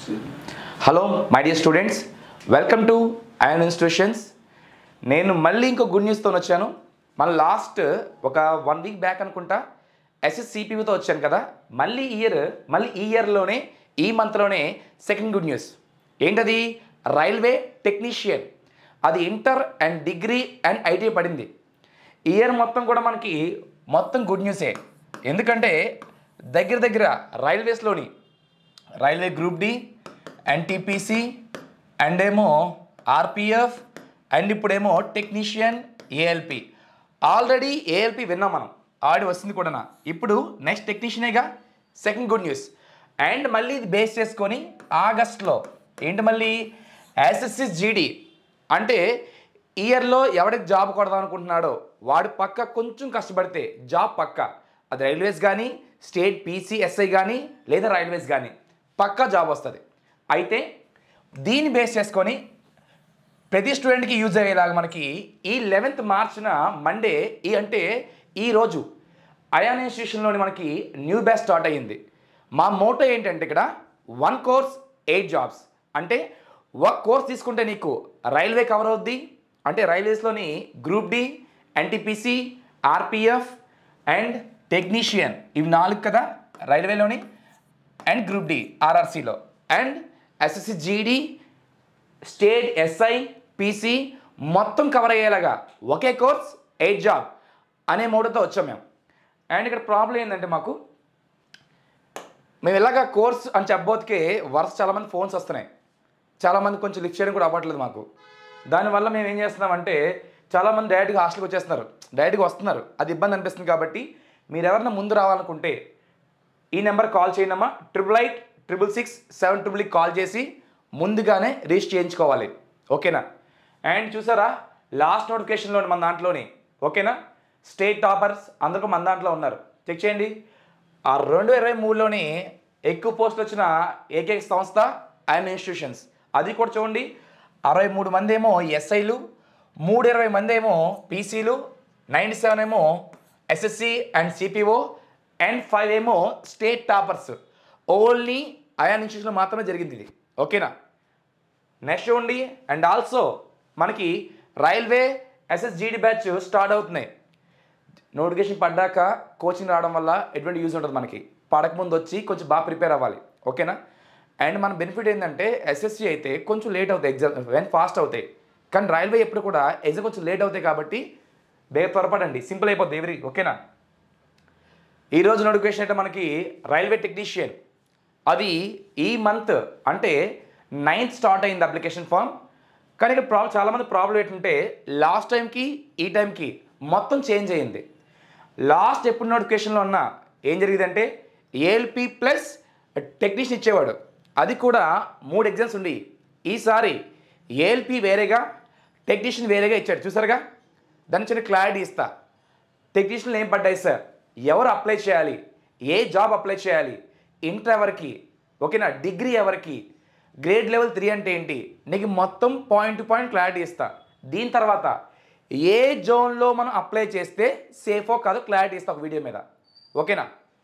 hello my dear students welcome to Ayaan institutions నేను మళ్ళీ ఇంకో గుడ్ న్యూస్తో వచ్చాను మన లాస్ట్ ఒక వన్ వీక్ బ్యాక్ అనుకుంటా ఎస్ఎస్సిపితో వచ్చాను కదా మళ్ళీ ఇయర్ మళ్ళీ ఈ ఇయర్లోనే ఈ మంత్లోనే సెకండ్ గుడ్ న్యూస్ ఏంటది రైల్వే టెక్నీషియన్ అది inter and degree and IT పడింది ఇయర్ మొత్తం కూడా మనకి మొత్తం గుడ్ న్యూసే ఎందుకంటే దగ్గర దగ్గర రైల్వేస్లోని railway group D NTPC and ఏమో ఆర్పిఎఫ్ అండ్ ఇప్పుడేమో టెక్నీషియన్ ఏఎల్పి ఆల్రెడీ ఏఎల్పి విన్నాం మనం ఆల్రెడీ వస్తుంది కూడా ఇప్పుడు నెక్స్ట్ టెక్నీషియనేగా సెకండ్ గుడ్ న్యూస్ అండ్ మళ్ళీ ఇది బేస్ చేసుకొని ఆగస్ట్లో ఏంటి మళ్ళీ ఎస్ఎస్సి జీడి అంటే ఇయర్లో ఎవడికి జాబ్ కొడదాం అనుకుంటున్నాడో వాడు పక్క కొంచెం కష్టపడితే జాబ్ పక్క అది రైల్వేస్ కానీ స్టేట్ పీసీఎస్ఐ కానీ లేదా రైల్వేస్ కానీ పక్కా జాబ్ వస్తుంది అయితే దీన్ని బేస్ చేసుకొని ప్రతి స్టూడెంట్కి యూజ్ అయ్యేలాగా మనకి ఈ లెవెన్త్ మార్చిన మండే ఈ అంటే ఈరోజు అయాన్ ఇన్స్టిట్యూషన్లోని మనకి న్యూ బ్యాచ్ స్టార్ట్ అయ్యింది మా మోటో ఏంటంటే ఇక్కడ వన్ కోర్స్ ఎయిట్ జాబ్స్ అంటే ఒక కోర్స్ తీసుకుంటే నీకు రైల్వే కవర్ అవుద్ది అంటే రైల్వేస్లోని group D NTPC RPF and technician ఇవి నాలుగు కదా రైల్వేలోని అండ్ గ్రూప్ డి ఆర్ఆర్సీలో and SSC GD state SI PC మొత్తం కవర్ అయ్యేలాగా ఒకే కోర్స్ ఎయిట్ జాబ్ అనే మోడతో వచ్చాం మేము అండ్ ఇక్కడ ప్రాబ్లం ఏంటంటే మాకు మేము ఇలాగ కోర్స్ అని చెప్పబోతుకే వరుస చాలామంది ఫోన్స్ వస్తున్నాయి చాలామంది కొంచెం లిఫ్ట్ చేయడం కూడా అవ్వట్లేదు మాకు దానివల్ల మేము ఏం చేస్తున్నామంటే చాలామంది డైరెక్ట్గా హాస్టల్కి వచ్చేస్తున్నారు డైరెక్ట్గా వస్తున్నారు అది ఇబ్బంది అనిపిస్తుంది కాబట్టి మీరు ఎవరైనా ముందు రావాలనుకుంటే ఈ నెంబర్ కాల్ చేయనమ్మా triple eight triple six seven ట్రిపుల్కి కాల్ చేసి ముందుగానే రిజిస్టర్ చేయించుకోవాలి ఓకేనా అండ్ చూసారా లాస్ట్ నోటిఫికేషన్లో మన దాంట్లోని ఓకేనా స్టేట్ టాపర్స్ అందరూ మన దాంట్లో ఉన్నారు చెక్ చేయండి ఆ రెండు ఇరవై మూడులోని ఎక్కువ పోస్టులు వచ్చిన ఏకైక సంస్థ ఐఎన్ ఇన్స్టిట్యూషన్స్ అది కూడా చూడండి అరవై మూడు మంది ఏమో ఎస్ఐలు మూడు ఇరవై మంది ఏమో పీసీలు నైంటీ సెవెన్ ఏమో SSC and CPO and five ఏమో స్టేట్ టాపర్స్ ఓన్లీ అయాన్ ఇన్స్టిట్యూషన్లో మాత్రమే జరిగింది ఇది ఓకేనా నెక్స్ట్ ఉండి అండ్ ఆల్సో మనకి రైల్వే ఎస్ఎస్జిడి బ్యాచ్ స్టార్ట్ అవుతున్నాయి నోటిఫికేషన్ పడ్డాక కోచింగ్ రావడం వల్ల ఎటువంటి యూజ్ ఉంటుంది మనకి పడకముందు వచ్చి కొంచెం బాగా ప్రిపేర్ అవ్వాలి ఓకేనా అండ్ మన బెనిఫిట్ ఏంటంటే ఎస్ఎస్సి అయితే కొంచెం లేట్ అవుతాయి ఎగ్జామ్ వెన్ ఫాస్ట్ అవుతాయి కానీ రైల్వే ఎప్పుడు కూడా ఎగ్జామ్ కొంచెం లేట్ అవుతాయి కాబట్టి బేగ త్వరపడండి సింపుల్ అయిపోద్ది ఎవరి ఓకేనా ఈరోజు నోటిఫికేషన్ అయితే మనకి రైల్వే టెక్నీషియన్ అది ఈ మంత్ అంటే నైన్త్ స్టార్ట్ అయింది అప్లికేషన్ ఫామ్ కానీ ఇక్కడ ప్రాబ్లం చాలామంది ప్రాబ్లం ఏంటంటే లాస్ట్ టైంకి ఈ టైంకి మొత్తం చేంజ్ అయ్యింది లాస్ట్ ఎప్పుడు నోటిఫికేషన్లో ఉన్న ఏం జరిగిందంటే ఏఎల్పి ప్లస్ టెక్నీషియన్ ఇచ్చేవాడు అది కూడా మూడు ఎగ్జామ్స్ ఉండి ఈసారి ఏఎల్పి వేరేగా టెక్నీషియన్ వేరేగా ఇచ్చాడు చూసారుగా దాని చిన్న క్లారిటీ ఇస్తా టెక్నీషియన్లు ఏం పడ్డాయి సార్ ఎవరు అప్లై చేయాలి ఏ జాబ్ అప్లై చేయాలి ఇంటర్ ఎవరికి ఓకేనా డిగ్రీ ఎవరికి గ్రేడ్ లెవెల్ త్రీ అంటే ఏంటి నీకు మొత్తం పాయింట్ టు పాయింట్ క్లారిటీ ఇస్తా దీని తర్వాత ఏ జోన్లో మనం అప్లై చేస్తే సేఫో కాదో క్లారిటీ ఇస్తా ఒక వీడియో మీద ఓకేనా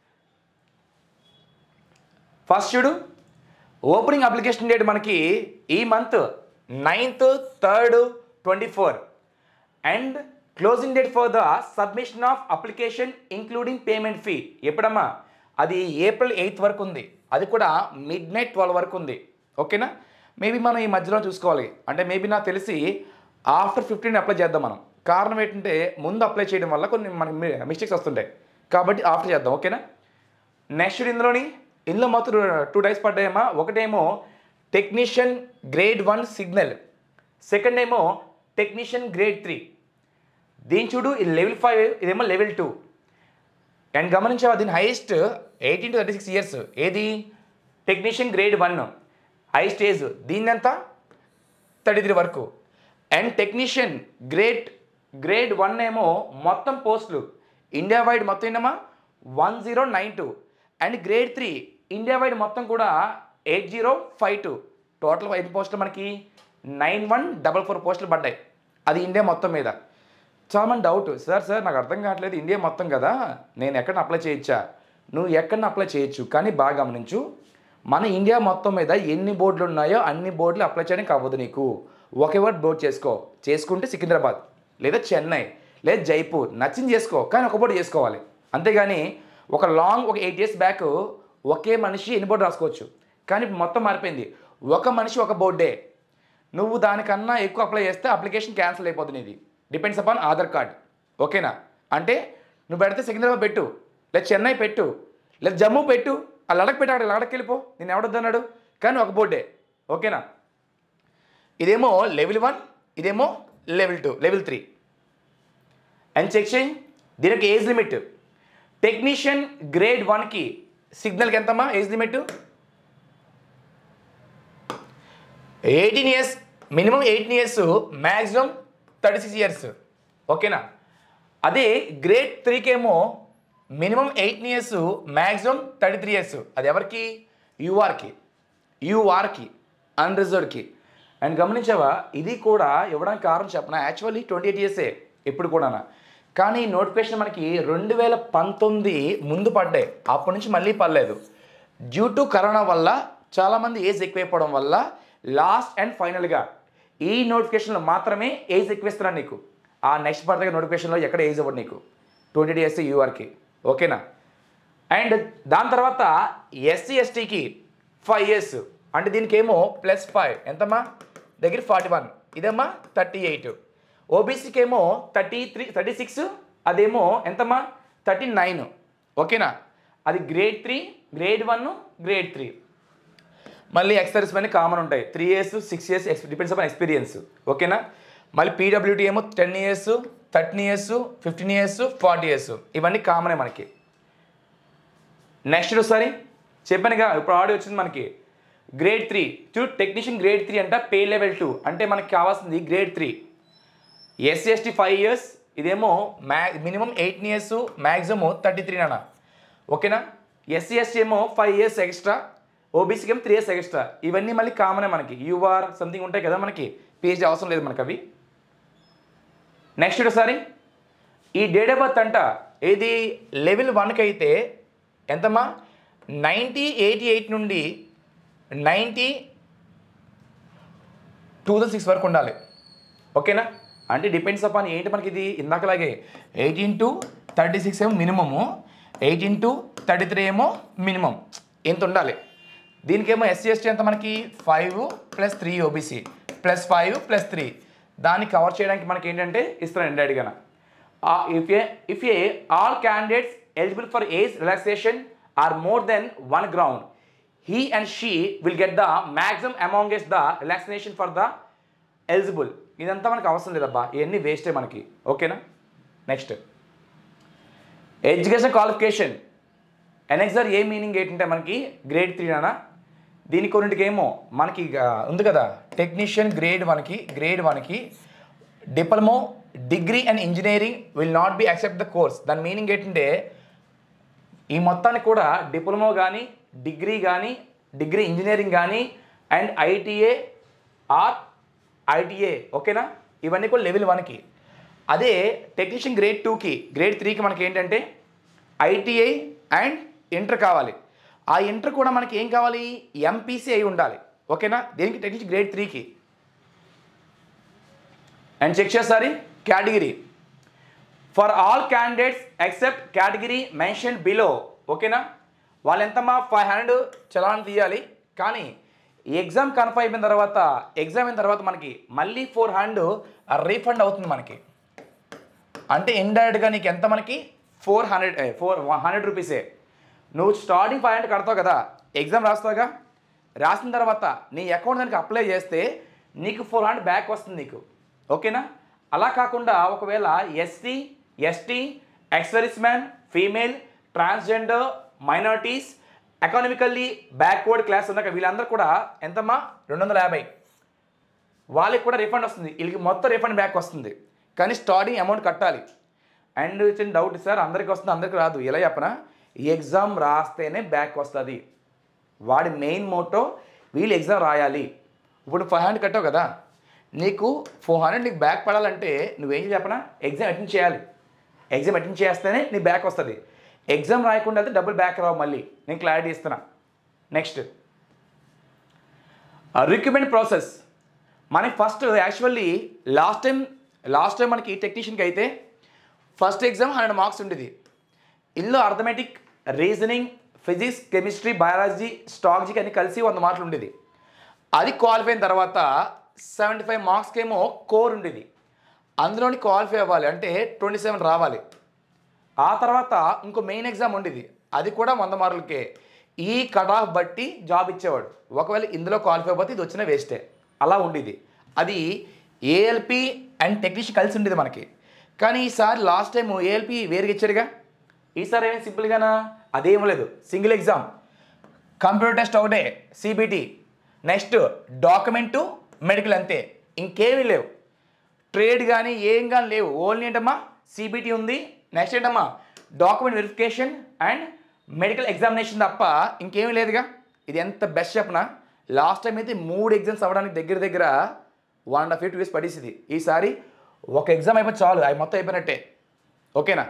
ఫస్ట్ చూడు ఓపెనింగ్ అప్లికేషన్ డేట్ మనకి ఈ month ninth third twenty four and closing date for the submission of application including payment fee ఎప్పుడమ్మా అది ఏప్రిల్ ఎయిత్ వరకు ఉంది అది కూడా మిడ్ నైట్ ట్వెల్వ్ వరకు ఉంది ఓకేనా మేబీ మనం ఈ మధ్యలో చూసుకోవాలి అంటే మేబీ నాకు తెలిసి ఆఫ్టర్ ఫిఫ్టీన్ అప్లై చేద్దాం మనం కారణం ఏంటంటే ముందు అప్లై చేయడం వల్ల కొన్ని మనకి మిస్టేక్స్ వస్తుంటాయి కాబట్టి ఆఫ్టర్ చేద్దాం ఓకేనా నెక్స్ట్ ఇందులోని ఇందులో మొత్తం టూ టైప్స్ పడ్డాయమ్మా ఒకటేమో technician grade one signal second ఏమో టెక్నీషియన్ గ్రేడ్ త్రీ దీని చూడు ఇది లెవెల్ ఫైవ్ ఇదేమో లెవెల్ టూ అండ్ గమనించావా దీని highest eighteen to thirty six years ఏది technician grade one high stage దీని ఎంత థర్టీ త్రీ వరకు and technician grade grade one ఏమో మొత్తం పోస్టులు ఇండియా వైడ్ మొత్తం ఏంటమ్మా one zero nine two and grade three India wide మొత్తం కూడా eight zero five two total ఎన్ని పోస్టులు మనకి నైన్ వన్ డబల్ ఫోర్ పోస్టులు పడ్డాయి అది ఇండియా మొత్తం మీద చాలా మంది డౌట్ సార్ సార్ నాకు అర్థం కావట్లేదు ఇండియా మొత్తం కదా నేను ఎక్కడ అప్లై చేయొచ్చా నువ్వు ఎక్కడ అప్లై చేయొచ్చు కానీ బాగా గమనించు మన ఇండియా మొత్తం మీద ఎన్ని బోర్డులు ఉన్నాయో అన్ని బోర్డులు అప్లై చేయడానికి అవ్వదు నీకు ఒకే వర్డ్ బోర్డు చేసుకో చేసుకుంటే సికింద్రాబాద్ లేదా చెన్నై లేదా జైపూర్ నచ్చింది చేసుకో కానీ ఒక బోర్డు చేసుకోవాలి అంతేగాని ఒక లాంగ్ ఒక ఎయిట్ ఇయర్స్ బ్యాక్ ఒకే మనిషి ఎన్ని బోర్డు రాసుకోవచ్చు కానీ ఇప్పుడు మొత్తం మారిపోయింది ఒక మనిషి ఒక బోర్డే నువ్వు దానికన్నా ఎక్కువ అప్లై చేస్తే అప్లికేషన్ క్యాన్సిల్ అయిపోతుంది ఇది డిపెండ్స్ అపాన్ ఆధార్ కార్డ్ ఓకేనా అంటే నువ్వు పెడితే సికింద్రాబాద్ పెట్టు లేదా చెన్నై పెట్టు లేదా జమ్మూ పెట్టు ఆ లడక్ పెట్టు అక్కడ లడక్ వెళ్ళిపో నేను ఎవడొద్దన్నాడు కానీ ఒక బోర్డే ఓకేనా ఇదేమో లెవెల్ వన్ ఇదేమో level two level three and check చేయి దీనికి ఏజ్ లిమిట్ టెక్నీషియన్ గ్రేడ్ వన్కి సిగ్నల్కి ఎంతమ్మా age limit eighteen years minimum eighteen years maximum thirty six years ఓకేనా అదే గ్రేడ్ త్రీకేమో minimum eighteen years maximum thirty three years అది ఎవరికి యూఆర్కి యూఆర్కి అన్రిజర్వ్డ్కి అండ్ గమనించావా ఇది కూడా ఇవ్వడానికి కారణం చెప్పనా యాక్చువల్లీ ట్వంటీ ఎయిట్ ఇయర్సే ఇప్పుడు కూడా కానీ ఈ నోటిఫికేషన్ మనకి రెండు వేల పంతొమ్మిది ముందు పడ్డాయి అప్పటి నుంచి మళ్ళీ పడలేదు డ్యూ టు కరోనా వల్ల చాలామంది ఏజ్ ఎక్కువైపోవడం వల్ల లాస్ట్ అండ్ ఫైనల్గా ఈ నోటిఫికేషన్లో మాత్రమే ఏజ్ ఎక్కువిస్తున్నాను నీకు ఆ నెక్స్ట్ పడత నోటిఫికేషన్లో ఎక్కడ ఏజ్ ఇవ్వడు నీకు ట్వంటీ ఇయర్స్ యూఆర్కి ఓకేనా అండ్ దాని తర్వాత ఎస్సీ ఎస్టీకి ఫైవ్ ఇయర్స్ అంటే దీనికి ఏమో ప్లస్ ఫైవ్ ఎంతమ్మా దగ్గర ఫార్టీ వన్ ఇదేమ్మా థర్టీ ఎయిట్ ఓబీసీకి ఏమో థర్టీ త్రీ థర్టీ సిక్స్ అదేమో ఎంతమ్మా థర్టీ నైన్ ఓకేనా అది grade three grade one grade three మళ్ళీ ఎక్సర్స్ పైన కామన్ ఉంటాయి three years six years ex depends upon experience ఓకేనా మళ్ళీ పీడబ్ల్యూటీ ఏమో ten years thirteen years fifteen years forty years ఇవన్నీ కామనే మనకి నెక్స్ట్ ఒకసారి చెప్పానుగా ఇప్పుడు ఆడియో వచ్చింది మనకి grade three to technician grade three అంట పే లెవెల్ టూ అంటే మనకి కావాల్సింది grade three SC ST five years ఇదేమో మ్యా minimum eighteen years maximum thirty three నాన్న ఓకేనా ఎస్సీ ఎస్టీ ఏమో ఫైవ్ ఇయర్స్ ఎక్స్ట్రా ఓబీసీకి ఏమో త్రీ ఇయర్స్ ఎక్స్ట్రా ఇవన్నీ మళ్ళీ కామనే మనకి యూఆర్ సంథింగ్ ఉంటాయి కదా మనకి పిహెచ్డి అవసరం లేదు మనకి అవి నెక్స్ట్ ఒకసారి ఈ డేట్ ఆఫ్ బర్త్ అంట ఏది లెవెల్ వన్కి అయితే ఎంతమ్మా నైంటీ ఎయిటీ ఎయిట్ నుండి నైంటీ టూ థౌసండ్ సిక్స్ వరకు ఉండాలి ఓకేనా అంటే డిపెండ్స్ అపాన్ ఏంటి మనకి ఇది ఇందాకలాగే ఎయిటీన్ టు థర్టీ సిక్స్ ఏమో minimum eighteen to thirty three ఏమో మినిమం ఎంత ఉండాలి దీనికేమో ఎస్సీ ఎస్టీ ఎంత మనకి five plus three OBC plus five plus three దాన్ని కవర్ చేయడానికి మనకి ఏంటంటే ఇస్తున్నాను ఇండైరెక్ట్గా if a if a all candidates eligible for age relaxation are more than one ground he and she will get the maximum amongst the relaxation for the eligible ఇదంతా మనకు అవసరం లేదబ్బా ఇవన్నీ వేస్టే మనకి ఓకేనా next education qualification annexure A meaning ఏంటంటే మనకి గ్రేడ్ త్రీ అనా దీని కొన్నింటికి ఏమో మనకి ఇక ఉంది కదా టెక్నీషియన్ గ్రేడ్ వన్కి గ్రేడ్ వన్కి diploma degree and engineering will not be accept the course దాని మీనింగ్ ఏంటంటే ఈ మొత్తానికి కూడా డిప్లొమా కానీ డిగ్రీ కానీ డిగ్రీ ఇంజనీరింగ్ కానీ అండ్ ఐటీఏ ఆర్ ఐటీఏ ఓకేనా ఇవన్నీ కూడా లెవెల్ వన్కి అదే టెక్నీషియన్ గ్రేడ్ టూకి గ్రేడ్ త్రీకి మనకి ఏంటంటే ఐటీఐ అండ్ ఇంటర్ కావాలి ఆ ఇంటర్ కూడా మనకి ఏం కావాలి ఎంపీసీ అయి ఉండాలి ఓకేనా దేనికి టెక్నీషియన్ గ్రేడ్ త్రీకి అండ్ చెక్ చేసారి category for all candidates except category mention below ఓకేనా వాళ్ళు ఎంతమ్మా ఫైవ్ హండ్రెడ్ చలాన్ తీయాలి కానీ ఎగ్జామ్ కన్ఫర్మ్ అయిపోయిన తర్వాత ఎగ్జామ్ అయిన తర్వాత మనకి మళ్ళీ ఫోర్ హండ్రెడ్ రీఫండ్ అవుతుంది మనకి అంటే ఇండైరెక్ట్గా నీకు ఎంత మనకి ఫోర్ హండ్రెడ్ ఫోర్ హండ్రెడ్ రూపీసే నువ్వు స్టార్టింగ్ ఫైవ్ హండ్రెడ్ కడతావు కదా ఎగ్జామ్ రాస్తావుగా రాసిన తర్వాత నీ అకౌంట్ దానికి అప్లై చేస్తే నీకు ఫోర్ హండ్రెడ్ బ్యాక్ వస్తుంది నీకు ఓకేనా అలా కాకుండా ఒకవేళ SC ST ex service man female transgender minorities economically backward class ఉన్నాక వీళ్ళందరూ కూడా ఎంతమ్మా రెండు వందల యాభై వాళ్ళకి కూడా రిఫండ్ వస్తుంది వీళ్ళకి మొత్తం రిఫండ్ బ్యాక్ వస్తుంది కానీ స్టార్టింగ్ అమౌంట్ కట్టాలి అండ్ చిన్న డౌట్ సార్ అందరికి వస్తుంది అందరికి రాదు ఎలా చెప్పనా ఈ ఎగ్జామ్ రాస్తేనే బ్యాక్ వస్తుంది వాడి మెయిన్ మోటో వీళ్ళు ఎగ్జామ్ రాయాలి ఇప్పుడు ఫైవ్ హండ్రెడ్ కట్టావు కదా నీకు ఫోర్ హండ్రెడ్ నీకు బ్యాక్ పడాలంటే నువ్వేం చెప్పనా ఎగ్జామ్ అటెండ్ చేయాలి ఎగ్జామ్ అటెండ్ చేస్తేనే నీ బ్యాక్ వస్తుంది ఎగ్జామ్ రాయకుండా అయితే డబ్బులు బ్యాక్ రావు మళ్ళీ నేను క్లారిటీ ఇస్తున్నా నెక్స్ట్ రిక్రూట్మెంట్ ప్రాసెస్ మనకి first actually last time last time మనకి టెక్నీషియన్కి అయితే ఫస్ట్ ఎగ్జామ్ హండ్రెడ్ మార్క్స్ ఉండేది ఇందులో arithmetic reasoning physics chemistry biology స్టాక్జీకి అన్ని కలిసి వంద మార్కులు ఉండేది అది క్వాలిఫై అయిన తర్వాత సెవెంటీ ఫైవ్ మార్క్స్కి ఏమో కోర్ ఉండేది అందులోని క్వాలిఫై అవ్వాలి అంటే ట్వంటీ సెవెన్ రావాలి ఆ తర్వాత ఇంకో మెయిన్ ఎగ్జామ్ ఉండేది అది కూడా వంద మార్కులకే ఈ కట్ ఆఫ్ బట్టి జాబ్ ఇచ్చేవాడు ఒకవేళ ఇందులో క్వాలిఫై అయిపోతే ఇది వచ్చిన వేస్టే అలా ఉండేది అది ఏఎల్పి అండ్ టెక్నీషియన్ కలిసి ఉండేది మనకి కానీ ఈసారి లాస్ట్ టైం ఏఎల్పి వేరుగా ఇచ్చారుగా ఈసారి ఏమైనా సింపుల్గానా అదేం లేదు సింగిల్ ఎగ్జామ్ కంప్యూటర్ టెస్ట్ ఒకటే సిబిటి నెక్స్ట్ డాక్యుమెంటు మెడికల్ అంతే ఇంకేమీ లేవు ట్రేడ్ కానీ ఏం కానీ లేవు ఓన్లీ ఏంటమ్మా సిబిటి ఉంది నెక్స్ట్ ఏంటమ్మా document verification and medical examination తప్ప ఇంకేమీ లేదుగా ఇది ఎంత బెస్ట్ చెప్పనా లాస్ట్ టైం అయితే మూడు ఎగ్జామ్స్ అవ్వడానికి దగ్గర దగ్గర one and half two days పడేసింది ఈసారి ఒక ఎగ్జామ్ అయిపోతే చాలు అవి మొత్తం అయిపోయినట్టే ఓకేనా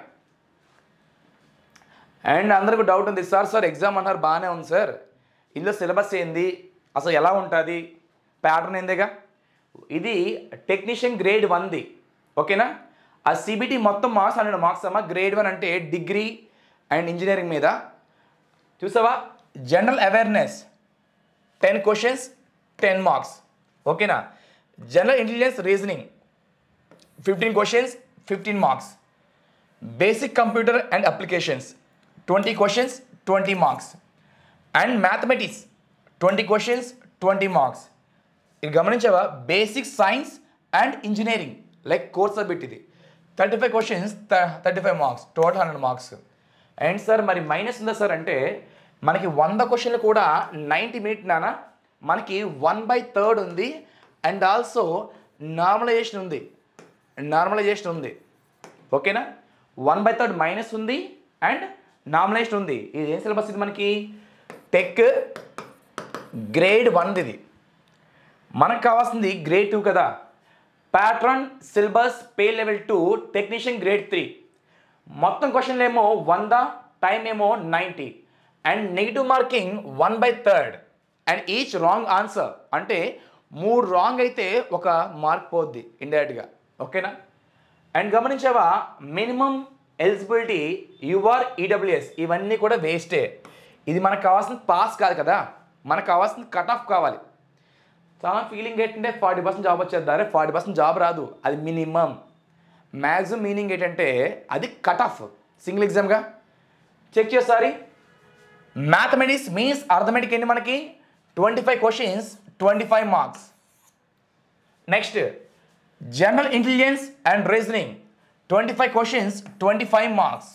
అండ్ అందరికీ డౌట్ ఉంది సార్ సార్ ఎగ్జామ్ అన్నారు బాగానే ఉంది సార్ ఇందులో సిలబస్ ఏంది అసలు ఎలా ఉంటుంది ప్యాటర్న్ ఏందిగా ఇది టెక్నీషియన్ గ్రేడ్ వన్ది ఓకేనా ఆ సిబిటి మొత్తం మార్క్స్ హండ్రెడ్ మార్క్స్ అమ్మా గ్రేడ్ వన్ అంటే డిగ్రీ అండ్ ఇంజనీరింగ్ మీద చూసావా general awareness ten questions ten marks ఓకేనా general intelligence reasoning fifteen questions fifteen marks basic computer and applications twenty questions twenty marks and mathematics twenty questions twenty marks ఇది గమనించావా basic science and engineering like course bit ఇది thirty five questions thirty five marks total hundred marks and sir మరి minus ఉందా sir అంటే మనకి వంద క్వశ్చన్లు కూడా నైంటీ మినిట్ నానా మనకి వన్ బై థర్డ్ ఉంది అండ్ ఆల్సో నార్మలైజేషన్ ఉంది నార్మలైజేషన్ ఉంది ఓకేనా వన్ బై థర్డ్ మైనస్ ఉంది అండ్ నామినేషన్ ఉంది ఇది ఏం సిలబస్ ఇది మనకి టెక్ గ్రేడ్ వన్ది ఇది మనకు కావాల్సింది గ్రేడ్ టూ కదా pattern syllabus pay level two technician grade three మొత్తం క్వశ్చన్లు ఏమో వంద టైం ఏమో ninety and negative marking one by third and each wrong answer అంటే మూడు రాంగ్ అయితే ఒక మార్క్ పోద్ది ఇండైరెక్ట్గా ఓకేనా అండ్ గమనించావా మినిమం ఎలిజిబిలిటీ యువర్ ఈడబ్ల్యూఎస్ ఇవన్నీ కూడా వేస్టే ఇది మనకు కావాల్సిన పాస్ కాదు కదా మనకు కావాల్సిన కట్ ఆఫ్ కావాలి చాలా ఫీలింగ్ ఏంటంటే ఫార్టీ పర్సెంట్ జాబ్ వచ్చేద్దారే ఫార్టీ పర్సెంట్ జాబ్ రాదు అది మినిమం మ్యాక్సిమం మీనింగ్ ఏంటంటే అది కట్ ఆఫ్ సింగిల్ ఎగ్జామ్గా చెక్ చేసారి మ్యాథమెటిక్స్ మీన్స్ అర్థమెటిక్ ఏంటి మనకి twenty five questions twenty five marks next general intelligence and reasoning twenty five questions twenty five marks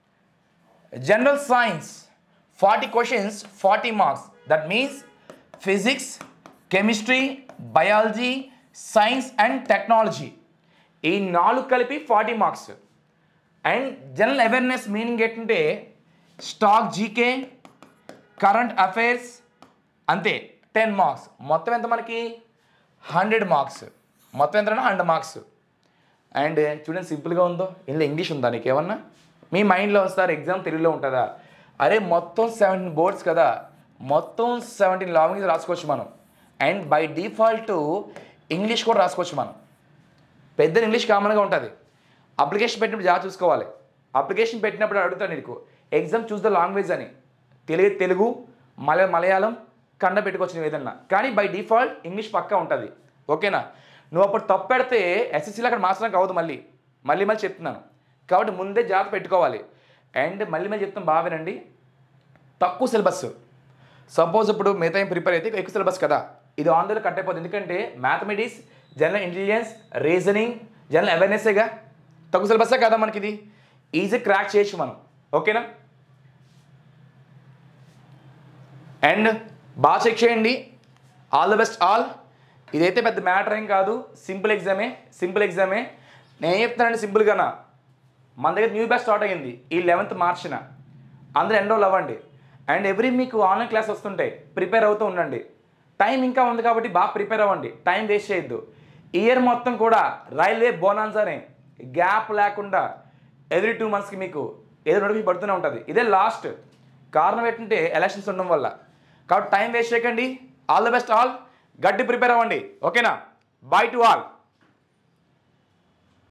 general science forty questions forty marks that means physics chemistry biology science and technology ఈ నాలుగు కలిపి forty marks and general awareness meaning ఏంటంటే stock GK current affairs అంతే ten marks మొత్తం ఎంత మనకి hundred marks మొత్తం ఎంత హండ్రెడ్ మార్క్స్ అండ్ చూడండి సింపుల్గా ఉందో ఇందులో ఇంగ్లీష్ ఉందా నీకు ఏమన్నా మీ మైండ్లో వస్తారు ఎగ్జామ్ తెలుగులో ఉంటుందా అరే మొత్తం సెవెంటీన్ బోర్డ్స్ కదా మొత్తం సెవెంటీన్ లాంగ్వేజ్ రాసుకోవచ్చు మనం అండ్ బై డిఫాల్ట్ ఇంగ్లీష్ కూడా రాసుకోవచ్చు మనం పెద్ద ఇంగ్లీష్ కామన్గా ఉంటుంది అప్లికేషన్ పెట్టినప్పుడు జాగ్రత్త చూసుకోవాలి అప్లికేషన్ పెట్టినప్పుడు అడుగుతాను నీకు ఎగ్జామ్ చూస్ ద లాంగ్వేజ్ అని తెలుగు తెలుగు మలయ మలయాళం కన్నడ పెట్టుకోవచ్చు నువ్వు ఏదన్నా కానీ బై డిఫాల్ట్ ఇంగ్లీష్ పక్కా ఉంటుంది ఓకేనా నువ్వు అప్పుడు తప్పు పెడితే ఎస్ఎస్సీలో అక్కడ మార్చడానికి అవ్వదు మళ్ళీ మళ్ళీ మళ్ళీ చెప్తున్నాను కాబట్టి ముందే జాగ్రత్త పెట్టుకోవాలి అండ్ మళ్ళీ మళ్ళీ చెప్తాం బాగా వినండి తక్కువ సిలబస్ సపోజ్ ఇప్పుడు మిగతా ఏం ప్రిపేర్ అయితే ఎక్కువ సిలబస్ కదా ఇది ఆంధ్రలో కట్ అయిపోతుంది ఎందుకంటే mathematics general intelligence reasoning general అవేర్నెస్సేగా తక్కువ సిలబస్సే కదా మనకి ఇది ఈజీ క్రాక్ చేయొచ్చు మనం ఓకేనా అండ్ బాగా చెక్ చేయండి ఆల్ ద బెస్ట్ ఆల్ ఇదైతే పెద్ద మ్యాటర్ ఏం కాదు సింపుల్ ఎగ్జామే సింపుల్ ఎగ్జామే నేను చెప్తానండి సింపుల్గానా మన దగ్గర న్యూ బ్యాచ్ స్టార్ట్ అయ్యింది ఈ లెవెన్త్ మార్చిన అందరూ ఎన్రోల్ అవ్వండి అండ్ ఎవ్రీ మీకు ఆన్లైన్ క్లాస్ వస్తుంటాయి ప్రిపేర్ అవుతూ ఉండండి టైం ఇంకా ఉంది కాబట్టి బాగా ప్రిపేర్ అవ్వండి టైం వేస్ట్ చేయొద్దు ఇయర్ మొత్తం కూడా రైల్వే బోనాన్సానే గ్యాప్ లేకుండా ఎవ్రీ టూ మంత్స్కి మీకు ఏదో నోటిఫికేషన్ పడుతూనే ఉంటుంది ఇదే లాస్ట్ కారణం ఏంటంటే ఎలక్షన్స్ ఉండడం వల్ల కాబట్టి టైం వేస్ట్ చేయకండి ఆల్ ద బెస్ట్ ఆల్ గట్టి ప్రిపేర్ అవ్వండి ఓకేనా బాయ్ టు ఆల్